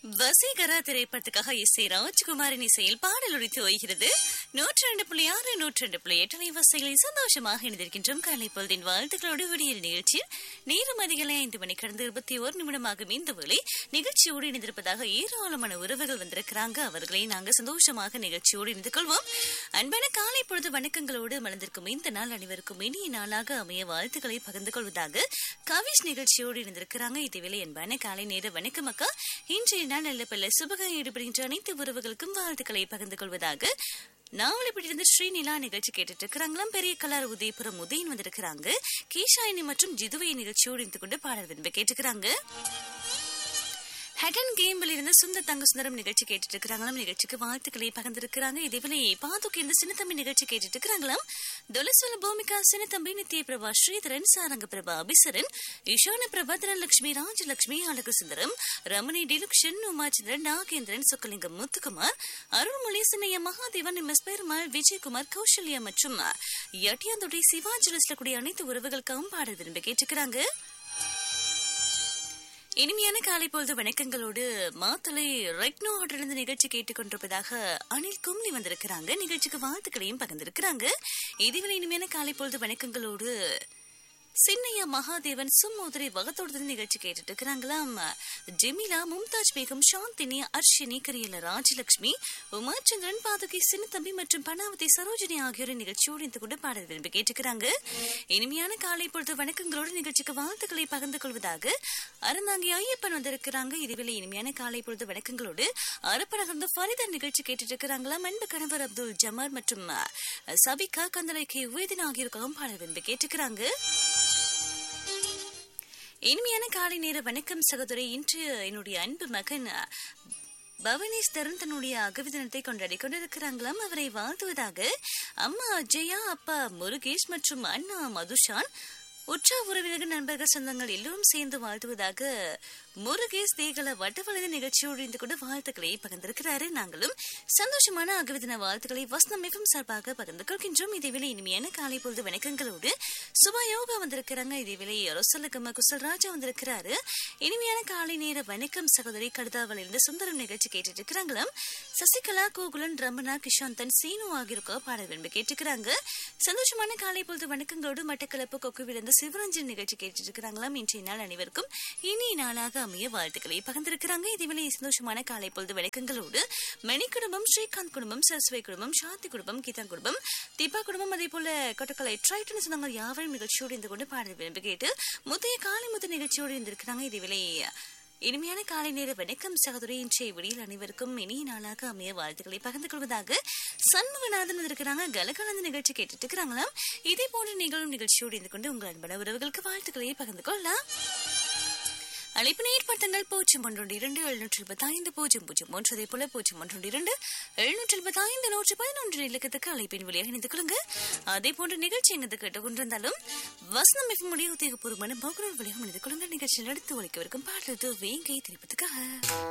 வசீகரா திரைப்படத்துக்காக இசை ராஜ்குமாரின் இசையில் பாடல் ஒழித்து ஓய்கிறது நூற்றி ரெண்டு புள்ளி ஆறு நூற்றி ரெண்டு புள்ளி எட்டு வசைகளில் சந்தோஷமாக இணைந்திருக்கின்றோம் காலை பொழுதின் வாழ்த்துக்களோடு விடியல் நிகழ்ச்சியில் நேரம் அதிகாலை ஐந்து மணி கடந்து இருபத்தி ஒரு நிமிடமாகும் இந்த வேளை நிகழ்ச்சியோடு இணைந்திருப்பதாக ஏராளமான உறவுகள் வந்திருக்கிறாங்க அவர்களை நாங்கள் சந்தோஷமாக நிகழ்ச்சியோடு இணைந்து கொள்வோம் அன்பான காலை பொழுது வணக்கங்களோடு மலர்ந்திருக்கும் இந்த நாள் அனைவருக்கும் இனிய நாளாக அமைய வாழ்த்துக்களை பகிர்ந்து கொள்வதாக கவிஷ் நிகழ்ச்சியோடு இணைந்திருக்கிறாங்க இதுவேளை அன்பான காலை நேர வணக்கம் அக்கா இன்றைய நாள் நல்ல பல சுபகாய் ஈடுபடுகின்ற அனைத்து உறவுகளுக்கும் வாழ்த்துக்களை பகிர்ந்து கொள்வதாக நாவலப்பட்டிருந்து ஸ்ரீநிலா நிகழ்ச்சி கேட்டுட்டு இருக்கிறாங்களாம் பெரிய கலார் உதயபுரம் உதயன் வந்திருக்கிறாங்க கேஷாயினி மற்றும் ஜிதுவை நிகழ்ச்சியோடு இருந்து கொண்டு பாடல் விரும்ப கேட்டுக்கிறாங்க ஹெடன் கேம்பில் இருந்து சுந்தர் தங்க சுந்தரம் நிகழ்ச்சி கேட்டுட்டு இருக்கிறாங்களாம் நிகழ்ச்சிக்கு வாழ்த்துக்களை பகிர்ந்திருக்கிறாங்க இதேவேளை பாதுக்கு இருந்து சின்னத்தம்பி நிகழ்ச்சி கேட்டுட்டு இருக்கிறாங்களாம் தொலசுவல பூமிகா சின்னத்தம்பி நித்ய பிரபா ஸ்ரீதரன் சாரங்க பிரபா அபிசரன் ஈஷான பிரபா தனலட்சுமி ராஜலட்சுமி அழகு சுந்தரம் ரமணி டிலுக்ஷன் உமாச்சந்திரன் நாகேந்திரன் சொக்கலிங்கம் முத்துக்குமார் அருள்மொழி சின்னைய மகாதேவன் எம் எஸ் பெருமாள் விஜயகுமார் கௌசல்யா மற்றும் எட்டியாந்தொடை சிவாஜலஸ்ல கூடிய அனைத்து உறவுகளுக்காகவும் பாடல் விரும்பி கேட்டுக்கிறாங்க இனிமையான காலை பொழுது வணக்கங்களோடு மாத்தலை ரெக்னோ ஹோட்டலிருந்து நிகழ்ச்சி கேட்டுக்கொண்டிருப்பதாக அனில் கும்லி வந்திருக்கிறாங்க நிகழ்ச்சிக்கு வாழ்த்துக்களையும் பகிர்ந்திருக்கிறாங்க இதுவரை இனிமையான காலை பொழுது வணக்கங்களோடு சின்னையா மகாதேவன் சும்மோதரி வகத்தோடு நிகழ்ச்சி கேட்டுட்டு இருக்கிறாங்களாம் ஜெமிலா மும்தாஜ் பேகம் சாந்தினி அர்ஷினி கரியல ராஜலட்சுமி உமாச்சந்திரன் பாதுகை சின்னத்தம்பி மற்றும் பனாவதி சரோஜினி ஆகியோரின் நிகழ்ச்சியோடு இந்த கூட பாடல் விரும்பி கேட்டுக்கிறாங்க இனிமையான காலை பொழுது வணக்கங்களோடு நிகழ்ச்சிக்கு வாழ்த்துக்களை பகிர்ந்து கொள்வதாக அறந்தாங்கி ஐயப்பன் வந்திருக்கிறாங்க இதுவேளை இனிமையான காலை பொழுது வணக்கங்களோடு அரப்பனகர்ந்து ஃபரிதன் நிகழ்ச்சி கேட்டுட்டு இருக்கிறாங்களாம் அன்பு கணவர் அப்துல் ஜமார் மற்றும் சபிகா கந்தலை கே உவேதன் ஆகியோருக்காகவும் பாடல் விரும்பி கேட்டுக்கிறாங்க இனிமையான காலை நேர வணக்கம் சகோதரி இன்று என்னுடைய அன்பு மகன் பவனேஷ் தருண் தன்னுடைய அகவிதனத்தை கொண்டாடி கொண்டிருக்கிறாங்களாம் அவரை வாழ்த்துவதாக அம்மா அஜயா அப்பா முருகேஷ் மற்றும் அண்ணா மதுஷான் உற்ற உறவினர்கள் நண்பர்கள் சொந்தங்கள் எல்லோரும் சேர்ந்து வாழ்த்துவதாக முருகேஷ் தேகல வட்டவளது நிகழ்ச்சியோடு இருந்து கொண்டு வாழ்த்துக்களை பகிர்ந்திருக்கிறாரு நாங்களும் சந்தோஷமான அகவிதன வாழ்த்துக்களை வசனம் எஃப்எம் சார்பாக பகிர்ந்து கொள்கின்றோம் இதேவேளை இனிமையான காலை பொழுது வணக்கங்களோடு சுபா யோகா வந்திருக்கிறாங்க இதேவேளை ரொசலகம குசல் ராஜா வந்திருக்கிறாரு இனிமையான காலை நேர வணக்கம் சகோதரி கடுதாவலிருந்து சுந்தரம் நிகழ்ச்சி கேட்டுட்டு இருக்கிறாங்களாம் சசிகலா கோகுலன் ரமணா கிஷாந்தன் சீனு ஆகியோருக்கோ பாடல் விரும்பி கேட்டுக்கிறாங்க சந்தோஷமான காலை பொழுது வணக்கங்களோடு மட்டக்களப்பு கொக்குவிலிருந்து சிவரஞ்சன் நிகழ்ச்சி கேட்டுட்டு இருக்கிறாங்களாம் இன்றைய நாள் அனைவருக்கும் இனிய நாளாக அமைய வாழ்த்துக்களை பகிர்ந்திருக்கிறாங்க இதுவேளை சந்தோஷமான காலை பொழுது வணக்கங்களோடு மணி குடும்பம் ஸ்ரீகாந்த் குடும்பம் சரஸ்வை குடும்பம் சாந்தி குடும்பம் கீதா குடும்பம் தீபா குடும்பம் அதே போல கொட்டக்கலை ட்ரைட்டன் சொன்னாங்க யாவரும் நிகழ்ச்சியோடு இருந்து கொண்டு பாடல் விரும்பி கேட்டு முத்தைய காலை முத்த நிகழ்ச்சியோடு இருந்திருக்கிறாங்க இதுவேளை இனிமையான காலை நேர வணக்கம் சகோதரி இன்றைய விடியில் அனைவருக்கும் இனிய நாளாக அமைய வாழ்த்துக்களை பகிர்ந்து கொள்வதாக சண்முகநாதன் இருக்கிறாங்க கலகலந்த நிகழ்ச்சி கேட்டுட்டு இருக்கிறாங்களாம் இதே போன்ற நிகழும் நிகழ்ச்சியோடு இருந்து கொண்டு உங்கள் அன்பான உறவுகளுக்கு வாழ்த்துக்களை பகிர்ந்து கொள்ளலாம் அழைப்பு ஏற்படுத்துங்கள் பூஜ்ஜியம் ஒன்று இரண்டு எழுநூற்றி இருபத்தி ஐந்து பூஜ்ஜியம் பூஜ்ஜியம் ஒன்று அதே போல பூஜ்ஜியம் ஒன்று இரண்டு எழுநூற்றி இருபத்தி ஐந்து நூற்றி பதினொன்று இலக்கத்துக்கு அழைப்பின் வழியாக இணைந்து கொள்ளுங்க அதே போன்ற நிகழ்ச்சி எங்கு கேட்டுக் கொண்டிருந்தாலும் வசனம் மிக முடிய உத்தியோகபூர்வமான பகுரூர் வழியாக இணைந்து கொள்ளுங்க நிகழ்ச்சியில் அடுத்து ஒழிக்கவிருக்கும் பாடல் வேங்கை திரைப்பதுக்காக